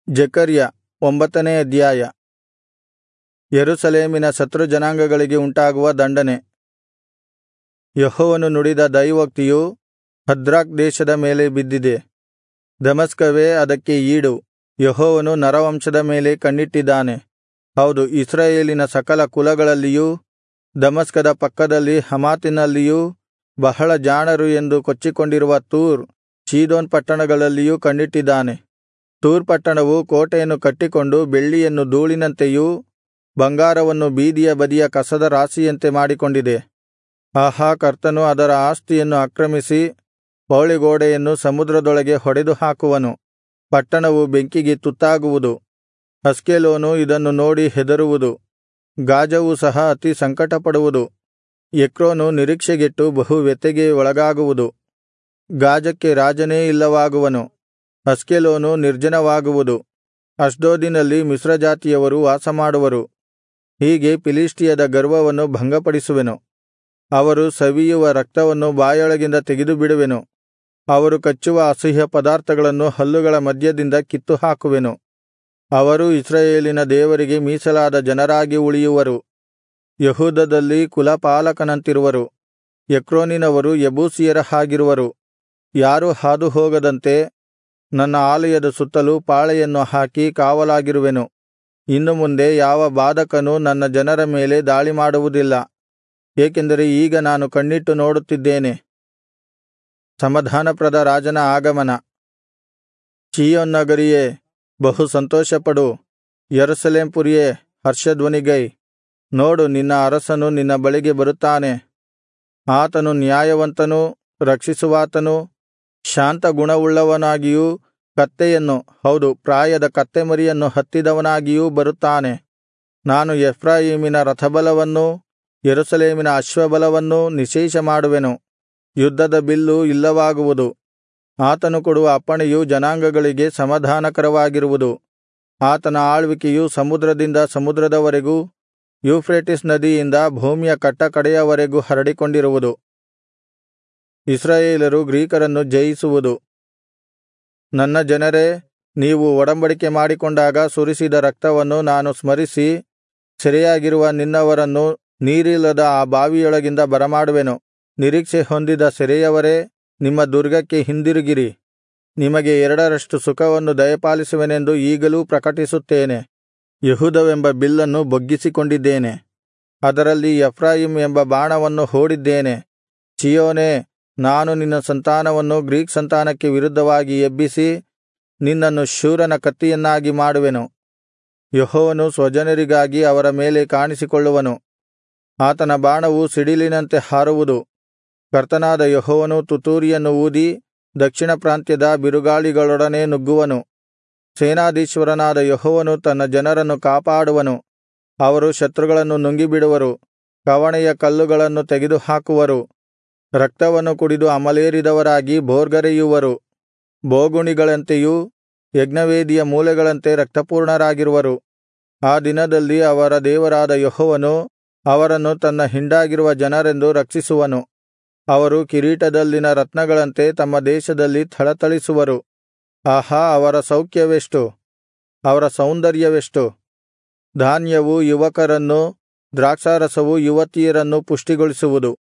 ಜೆಕರ್ಯ ಒಂಬತ್ತನೇ ಅಧ್ಯಾಯ ಯೆರೂಸಲೇಮಿನ ಶತ್ರುಜನಾಂಗಗಳಿಗೆ ಉಂಟಾಗುವ ದಂಡನೆ ಯೆಹೋವನು ನುಡಿದ ದೈವೋಕ್ತಿಯು ಹದ್ರಾಕ್ ದೇಶದ ಮೇಲೆ ಬಿದ್ದಿದೆ ದಮಸ್ಕವೇ ಅದಕ್ಕೆ ಈಡು ಯೆಹೋವನು ನರವಂಶದ ಮೇಲೆ ಕಣ್ಣಿಟ್ಟಿದ್ದಾನೆ ಹೌದು ಇಸ್ರಾಯೇಲಿನ ಸಕಲ ಕುಲಗಳಲ್ಲಿಯೂ ದಮಸ್ಕದ ಪಕ್ಕದಲ್ಲಿ ಹಮಾತಿನಲ್ಲಿಯೂ ಬಹಳ ಜಾಣರು ಎಂದು ಕೊಚ್ಚಿಕೊಂಡಿರುವ ತೂರ್ ಚೀದೋನ್ ಪಟ್ಟಣಗಳಲ್ಲಿಯೂ ಕಣ್ಣಿಟ್ಟಿದ್ದಾನೆ ತೂರ್ ಪಟ್ಟಣವು ಕೋಟೆಯನ್ನು ಕಟ್ಟಿಕೊಂಡು ಬೆಳ್ಳಿಯನ್ನು ಧೂಳಿನಂತೆಯೂ ಬಂಗಾರವನ್ನು ಬೀದಿಯ ಬದಿಯ ಕಸದ ರಾಶಿಯಂತೆ ಮಾಡಿಕೊಂಡಿದೆ ಆಹಾ ಕರ್ತನು ಅದರ ಆಸ್ತಿಯನ್ನು ಆಕ್ರಮಿಸಿ ಪೌಳಿಗೋಡೆಯನ್ನು ಸಮುದ್ರದೊಳಗೆ ಹೊಡೆದುಹಾಕುವನು ಪಟ್ಟಣವು ಬೆಂಕಿಗೆ ತುತ್ತಾಗುವುದು ಅಷ್ಕೆಲೋನು ಇದನ್ನು ನೋಡಿ ಹೆದರುವುದು ಗಾಜವು ಸಹ ಅತಿ ಸಂಕಟಪಡುವುದು ಎಕ್ರೋನು ನಿರೀಕ್ಷೆಗೆಟ್ಟು ಬಹು ವ್ಯಥೆಗೆ ಒಳಗಾಗುವುದು ಗಾಜಕ್ಕೆ ರಾಜನೇ ಇಲ್ಲವಾಗುವನು ಅಷ್ಕೆಲೋನು ನಿರ್ಜನವಾಗುವುದು ಅಷ್ಡೋದಿನಲ್ಲಿ ಮಿಶ್ರಜಾತಿಯವರು ವಾಸಮಾಡುವರು ಹೀಗೆ ಫಿಲಿಷ್ಟಿಯದ ಗರ್ವವನ್ನು ಭಂಗಪಡಿಸುವೆನು ಅವರು ಸವಿಯುವ ರಕ್ತವನ್ನು ಬಾಯೊಳಗಿಂದ ತೆಗೆದುಬಿಡುವೆನು ಅವರು ಕಚ್ಚುವ ಅಸಹ್ಯ ಪದಾರ್ಥಗಳನ್ನು ಹಲ್ಲುಗಳ ಮಧ್ಯದಿಂದ ಕಿತ್ತುಹಾಕುವೆನು ಅವರೂ ಇಸ್ರಾಯೇಲಿನ ದೇವರಿಗೆ ಮೀಸಲಾದ ಜನರಾಗಿ ಉಳಿಯುವರು ಯೆಹೂದದಲ್ಲಿ ಕುಲಪಾಲಕನಂತಿರುವರು ಎಕ್ರೋನಿನವರು ಯಬೂಸಿಯರ ಹಾಗಿರುವರು ಯಾರೂ ಹಾದುಹೋಗದಂತೆ ನನ್ನ ಆಲಯದ ಸುತ್ತಲೂ ಪಾಳೆಯನ್ನು ಹಾಕಿ ಕಾವಲಾಗಿರುವೆನು ಇನ್ನು ಮುಂದೆ ಯಾವ ಬಾಧಕನೂ ನನ್ನ ಜನರ ಮೇಲೆ ದಾಳಿಮಾಡುವುದಿಲ್ಲ ಏಕೆಂದರೆ ಈಗ ನಾನು ಕಣ್ಣಿಟ್ಟು ನೋಡುತ್ತಿದ್ದೇನೆ ಸಮಾಧಾನಪ್ರದ ರಾಜನ ಆಗಮನ ಚೀಯೋನ್ ನಗರಿಯೇ ಬಹು ಸಂತೋಷಪಡು ಯೆರೂಸಲೇಮ್ ಪುರಿಯೇ ಹರ್ಷಧ್ವನಿಗೈ ನೋಡು ನಿನ್ನ ಅರಸನು ನಿನ್ನ ಬಳಿಗೆ ಬರುತ್ತಾನೆ ಆತನು ನ್ಯಾಯವಂತನೂ ರಕ್ಷಿಸುವಾತನೂ ಶಾಂತ ಗುಣವುಳ್ಳವನಾಗಿಯೂ ಕತ್ತೆಯನ್ನು ಹೌದು ಪ್ರಾಯದ ಕತ್ತೆಮರಿಯನ್ನು ಹತ್ತಿದವನಾಗಿಯೂ ಬರುತ್ತಾನೆ ನಾನು ಎಫ್ರಾಯೀಮಿನ ರಥಬಲವನ್ನೂ ಯೆರೂಸಲೇಮಿನ ಅಶ್ವಬಲವನ್ನೂ ನಿಶ್ಶೇಷ ಮಾಡುವೆನು ಯುದ್ಧದ ಬಿಲ್ಲು ಇಲ್ಲವಾಗುವುದು ಆತನು ಕೊಡುವ ಅಪ್ಪಣೆಯು ಜನಾಂಗಗಳಿಗೆ ಸಮಾಧಾನಕರವಾಗಿರುವುದು ಆತನ ಆಳ್ವಿಕೆಯು ಸಮುದ್ರದಿಂದ ಸಮುದ್ರದವರೆಗೂ ಯೂಫ್ರೆಟಿಸ್ ನದಿಯಿಂದ ಭೂಮಿಯ ಕಟ್ಟಕಡೆಯವರೆಗೂ ಹರಡಿಕೊಂಡಿರುವುದು ಇಸ್ರಾಯೇಲರು ಗ್ರೀಕರನ್ನು ಜಯಿಸುವುದು ನನ್ನ ಜನರೇ ನೀವು ಒಡಂಬಡಿಕೆ ಮಾಡಿಕೊಂಡಾಗ ಸುರಿಸಿದ ರಕ್ತವನ್ನು ನಾನು ಸ್ಮರಿಸಿ ಸೆರೆಯಾಗಿರುವ ನಿನ್ನವರನ್ನು ನೀರಿಲ್ಲದ ಆ ಬಾವಿಯೊಳಗಿಂದ ಬರಮಾಡುವೆನು ನಿರೀಕ್ಷೆ ಹೊಂದಿದ ಸೆರೆಯವರೇ ನಿಮ್ಮ ದುರ್ಗಕ್ಕೆ ಹಿಂದಿರುಗಿರಿ ನಿಮಗೆ ಎರಡರಷ್ಟು ಸುಖವನ್ನು ದಯಪಾಲಿಸುವೆನೆಂದು ಈಗಲೂ ಪ್ರಕಟಿಸುತ್ತೇನೆ ಯೆಹೂದವೆಂಬ ಬಿಲ್ಲನ್ನು ಬೊಗ್ಗಿಸಿಕೊಂಡಿದ್ದೇನೆ ಅದರಲ್ಲಿ ಎಫ್ರಾಯಿಮ್ ಎಂಬ ಬಾಣವನ್ನು ಹೂಡಿದ್ದೇನೆ ಚೀಯೋನೇ ನಾನು ನಿನ್ನ ಸಂತಾನವನ್ನು ಗ್ರೀಕ್ ಸಂತಾನಕ್ಕೆ ವಿರುದ್ಧವಾಗಿ ಎಬ್ಬಿಸಿ ನಿನ್ನನ್ನು ಶೂರನ ಕತ್ತಿಯನ್ನಾಗಿ ಮಾಡುವೆನು ಯೆಹೋವನು ಸ್ವಜನರಿಗಾಗಿ ಅವರ ಮೇಲೆ ಕಾಣಿಸಿಕೊಳ್ಳುವನು ಆತನ ಬಾಣವು ಸಿಡಿಲಿನಂತೆ ಹಾರುವುದು ಕರ್ತನಾದ ಯೆಹೋವನು ತುತ್ತೂರಿಯನ್ನು ಊದಿ ದಕ್ಷಿಣ ಪ್ರಾಂತ್ಯದ ಬಿರುಗಾಳಿಗಳೊಡನೆ ನುಗ್ಗುವನು ಸೇನಾಧೀಶ್ವರನಾದ ಯೆಹೋವನು ತನ್ನ ಜನರನ್ನು ಕಾಪಾಡುವನು ಅವರು ಶತ್ರುಗಳನ್ನು ನುಂಗಿಬಿಡುವರು ಕವಣೆಯ ಕಲ್ಲುಗಳನ್ನು ತೆಗೆದುಹಾಕುವರು ರಕ್ತವನ್ನು ಕುಡಿದು ಅಮಲೇರಿದವರಾಗಿ ಭೋರ್ಗರೆಯುವರು ಬೋಗುಣಿಗಳಂತೆಯೂ ಯಜ್ಞವೇದಿಯ ಮೂಲೆಗಳಂತೆ ರಕ್ತಪೂರ್ಣರಾಗಿರುವರು ಆ ದಿನದಲ್ಲಿ ಅವರ ದೇವರಾದ ಯೆಹೋವನು ಅವರನ್ನು ತನ್ನ ಹಿಂಡಾಗಿರುವ ಜನರೆಂದು ರಕ್ಷಿಸುವನು ಅವರು ಕಿರೀಟದಲ್ಲಿನ ರತ್ನಗಳಂತೆ ತಮ್ಮ ದೇಶದಲ್ಲಿ ಥಳಥಳಿಸುವರು ಆಹಾ ಅವರ ಸೌಖ್ಯವೆಷ್ಟು ಅವರ ಸೌಂದರ್ಯವೆಷ್ಟು ಧಾನ್ಯವು ಯುವಕರನ್ನು ದ್ರಾಕ್ಷಾರಸವು ಯುವತಿಯರನ್ನು ಪುಷ್ಟಿಗೊಳಿಸುವುದು